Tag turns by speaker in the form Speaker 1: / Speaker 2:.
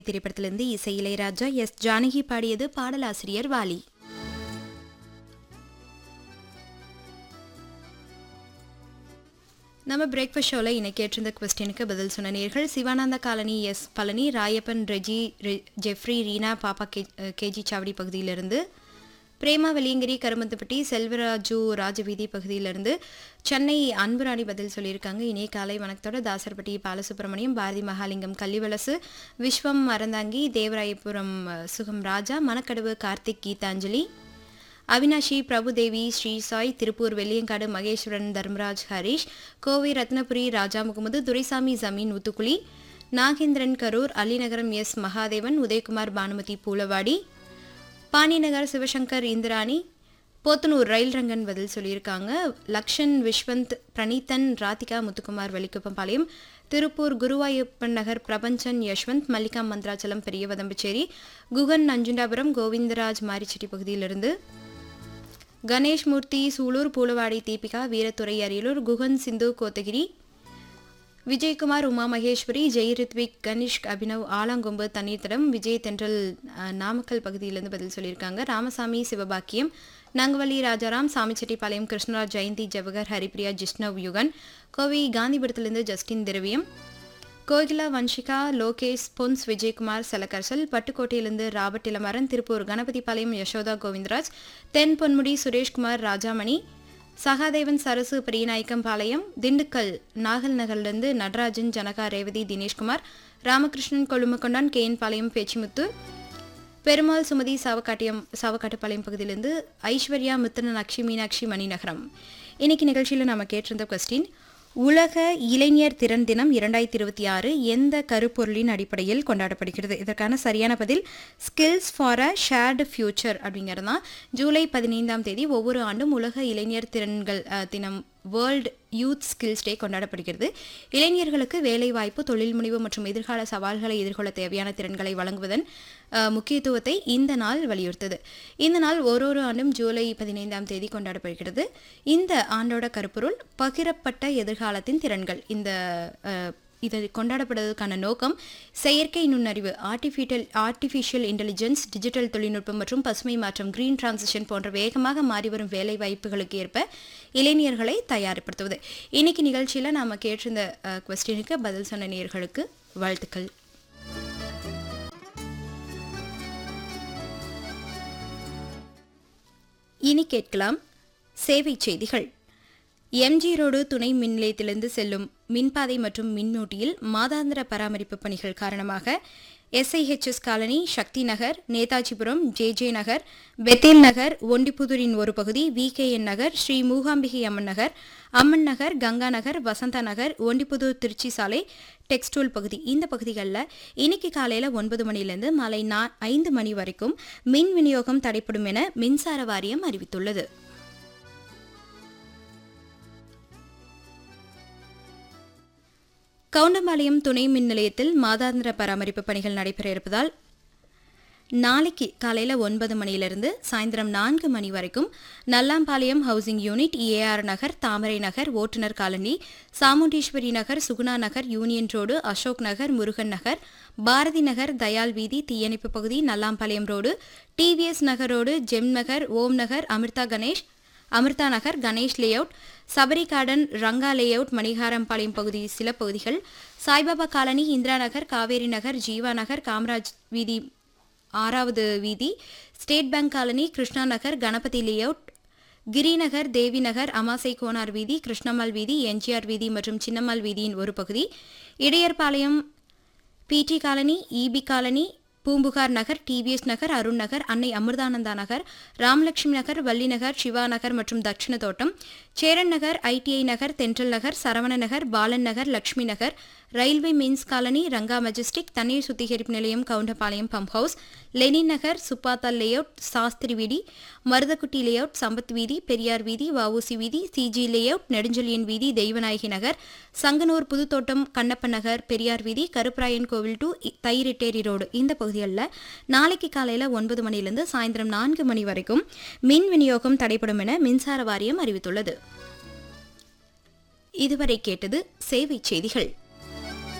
Speaker 1: திரைப்படத்திலிருந்து இசை இளையராஜா எஸ் ஜானகி பாடியது பாடலாசிரியர் வாலி நம்ம பிரேக்ஃபாஸ்ட் ஷோவில் இன்னைக்கு கேட்டிருந்த கொஸ்டினுக்கு பதில் சொன்ன நேர்கள் சிவானந்த காலனி எஸ் பழனி ராயப்பன் ரெஜி ரெ- ஜெஃப்ரி ரீனா பாப்பா கே கேஜி சாவடி பகுதியிலிருந்து பிரேமா வெள்ளியங்கிரி கருமந்தப்பட்டி செல்வராஜு ராஜவீதி பகுதியிலிருந்து சென்னை அன்புராணி பதில் சொல்லியிருக்காங்க இனிய காலை வணக்கத்தோட தாசர்பட்டி பாலசுப்ரமணியம் பாரதி மகாலிங்கம் கள்ளிவலசு விஸ்வம் மறந்தாங்கி தேவராயபுரம் அஹ், சுகம் ராஜா மணக்கடவு கார்த்திக் கீதாஞ்சலி அவினாஷி பிரபுதேவி ஸ்ரீ சாய் திருப்பூர் வெள்ளியங்காடு மகேஸ்வரன் தர்மராஜ் ஹரிஷ் கோவை ரத்னபுரி ராஜா முகமது துரைசாமி ஜமீன் ஊத்துக்குளி நாகேந்திரன் கரூர் அலிநகரம் எஸ் மகாதேவன் உதயகுமார் பானுமதி பூலவாடி பாணிநகர் சிவசங்கர் இந்திராணி போத்தனூர் ரயில் ரங்கன் பதில் சொல்லியிருக்காங்க லக்ஷன் விஸ்வந்த் பிரணீத்தன் ராதிகா முத்துக்குமார் வெள்ளிக்குப்பம்பாளையம் திருப்பூர் குருவாயூப்பன் நகர் பிரபஞ்சன் யஷ்வந்த் மல்லிகா மந்திராச்சலம் பெரியவதம்பச்சேரி குகன் நஞ்சுண்டாபுரம் கோவிந்தராஜ் மாரிச்செட்டி பகுதியிலிருந்து கணேஷ் மூர்த்தி சூலூர் பூலவாடி தீபிகா வீரத்துறை அரியலூர் குகன் சிந்து கோத்தகிரி விஜயகுமார் உமா மகேஸ்வரி ஜெய் ரித்விக் கனிஷ்க் அபினவ் ஆலாங்கொம்பு தண்ணீர்த்தடம் விஜய் தென்றல் அஹ், நாமக்கல் பகுதியிலிருந்து பதில் சொல்லியிருக்காங்க ராமசாமி சிவபாக்கியம் நங்கவள்ளி ராஜாராம் சாமிச்செட்டிப்பாளையம் கிருஷ்ணராஜ் ஜெயந்தி ஜவஹர் ஹரிப்ரியா ஜிஷ்ணவ் யுகன் கோவை காந்திபுரத்திலிருந்து ஜஸ்டின் திரவியம் கோகிலா வன்ஷிகா லோகேஷ் பொன்ஸ் விஜயகுமார் செலக்கரசல் பட்டுக்கோட்டையிலிருந்து ராபர்ட் இளமரன் திருப்பூர் கணபதிபாளையம் யசோதா கோவிந்தராஜ் தென் பொன்முடி சுரேஷ்குமார் ராஜாமணி சகாதேவன் சரசு பெரியநாயக்கம்பாளையம் திண்டுக்கல் நாகல் நகர்லேருந்து நடராஜன் ஜனகா ரேவதி தினேஷ்குமார் ராமகிருஷ்ணன் கொழுமக்கொண்டான் கேஎன் பேச்சிமுத்து பெருமாள் சுமதி சாவக்காட்டியம் சாவக்காட்டுப்பாளையம் பகுதியிலிருந்து ஐஸ்வர்யா மித்திரன் அக்ஷி மீனாட்சி மணிநகரம் இன்னைக்கு நிகழ்ச்சியில் நம்ம கேட்டிருந்த கொஸ்டின் உலக இளைஞர் திறன் தினம் இரண்டாயிரத்தி இருபத்தி ஆறு எந்த கருப்பொருளின் அடிப்படையில் கொண்டாடப்படுகிறது இதற்கான சரியான பதில் skills for a shared future அப்படிங்கிறது தான் ஜூலை பதினைந்தாம் தேதி ஒவ்வொரு ஆண்டும் உலக இளைஞர் திறன்கள் அஹ், தினம் வேர்ல்ட் யூத் ஸ்கில்ஸ் டே கொண்டாடப்படுகிறது இளைஞர்களுக்கு வேலைவாய்ப்பு தொழில் முனைவு மற்றும் எதிர்கால சவால்களை எதிர்கொள்ள தேவையான திறன்களை வழங்குவதன் அஹ், முக்கியத்துவத்தை இந்த நாள் வலியுறுத்தது இந்த நாள் ஓரொரு ஆண்டும் ஜூலை பதினைந்தாம் தேதி கொண்டாடப்படுகிறது இந்த ஆண்டோட கருப்பொருள் பகிரப்பட்ட எதிர்காலத்தின் திறன்கள் இந்த அஹ், இது கொண்டாடப்படுவதற்கான நோக்கம் செயற்கை நுண்ணறிவு ஆர்டிஃபிஷியல் ஆர்டிஃபிஷியல் இன்டெலிஜென்ஸ் டிஜிட்டல் தொழில்நுட்பம் மற்றும் பசுமை மாற்றம் கிரீன் டிரான்சிஷன் போன்ற வேகமாக மாறி வரும் வேலை வாய்ப்புகளுக்கு ஏற்ப இளைஞர்களை தயார்படுத்துவது இன்னைக்கு நிகழ்ச்சியில் நாம கேட்டிருந்த கொஸ்டினுக்கு பதில் சொன்ன நேயர்களுக்கு வாழ்த்துக்கள் இனி கேட்கலாம் சேவை செய்திகள் எம்ஜி ரோடு துணை மின் நிலையத்திலிருந்து செல்லும் மின்பாதை மற்றும் மின்மூட்டியில் மாதாந்திர பராமரிப்பு பணிகள் காரணமாக SIHS colony Sakthi Nagar Netajipuram JJ Nagar Bethel Nagar ஒண்டிப்புதூரின் ஒரு பகுதி விகேஎன் நகர் ஸ்ரீ மூகாம்பிகை அம்மன் நகர் அம்மன் நகர் கங்கா நகர் வசந்தா நகர் ஒண்டிப்புதூர் திருச்சி சாலை டெக்ஸ்டூல் பகுதி இந்த பகுதிகளில் இன்னைக்கு காலையில் ஒன்பது மணிலேருந்து மாலை நா ஐந்து மணி வரைக்கும் மின் விநியோகம் தடைப்படும் என மின்சார வாரியம் அறிவித்துள்ளது கவுண்டம்பாளையம் துணை மின் நிலையத்தில் மாதாந்திர பராமரிப்பு பணிகள் நடைபெற இருப்பதால் நாளைக்கு காலையில் ஒன்பது மணியிலிருந்து சாயந்தரம் நான்கு மணி வரைக்கும் Nallampalayam housing unit AR Nagar Thamarai Nagar ஓட்டுநர் colony Chamundeeswari Nagar Suguna Nagar union road Ashok Nagar Murugan Nagar Bharathi Nagar Dayal வீதி தீயணைப்பு பகுதி Nallampalayam road TVS Nagar road Gem Nagar Om Nagar Amritha Ganesh Amritha Nagar Ganesh layout Sabari garden Ranga layout Manikarampalayam பகுதி சில பகுதிகள் சாய்பாபா காலனி இந்திரா நகர் காவேரி நகர் ஜீவா நகர் காமராஜ் வீதி ஆறாவது வீதி state bank colony Krishna Nagar Ganapathi layout Girinagar Devi Nagar Amasai Konar வீதி கிருஷ்ணம்மாள் வீதி எம்ஜிஆர் வீதி மற்றும் சின்னம்மாள் வீதியின் ஒரு பகுதி Idayarpalayam PT colony EB colony Poompuhar Nagar TVS Nagar Arun Nagar Annai Amirthananda நகர் ராமலட்சுமி நகர் வள்ளி நகர் சிவா நகர் மற்றும் தட்சிண தோட்டம் சேரன் நகர் ITI Nagar Thendral Nagar Saravana Nagar Balan Nagar Lakshmi Nagar railway men's colony Ranga majestic தண்ணீர் சுத்திகரிப்பு நிலையம் Goundampalayam pump house Lenin Nagar Subbatha layout Sastri வீதி மருதக்குட்டி லேஅவுட் சம்பத் வீதி பெரியார் வீதி வஉசி வீதி சிஜி லேஅவுட் நெடுஞ்செழியன் வீதி தெய்வநாயகி நகர் சங்கனூர் புதுத்தோட்டம் கண்ணப்பன் நகர் பெரியார் வீதி கருப்பராயன் கோவில் டு தைரிட்டேரி ரோடு இந்த பகுதிகளில் நாளைக்கு காலையில் ஒன்பது மணிலிருந்து சாயந்தரம் நான்கு மணி வரைக்கும் மின் விநியோகம் தடைப்படும் என மின்சார வாரியம் அறிவித்துள்ளது இதுவரை கேட்டது சேவை செய்திகள்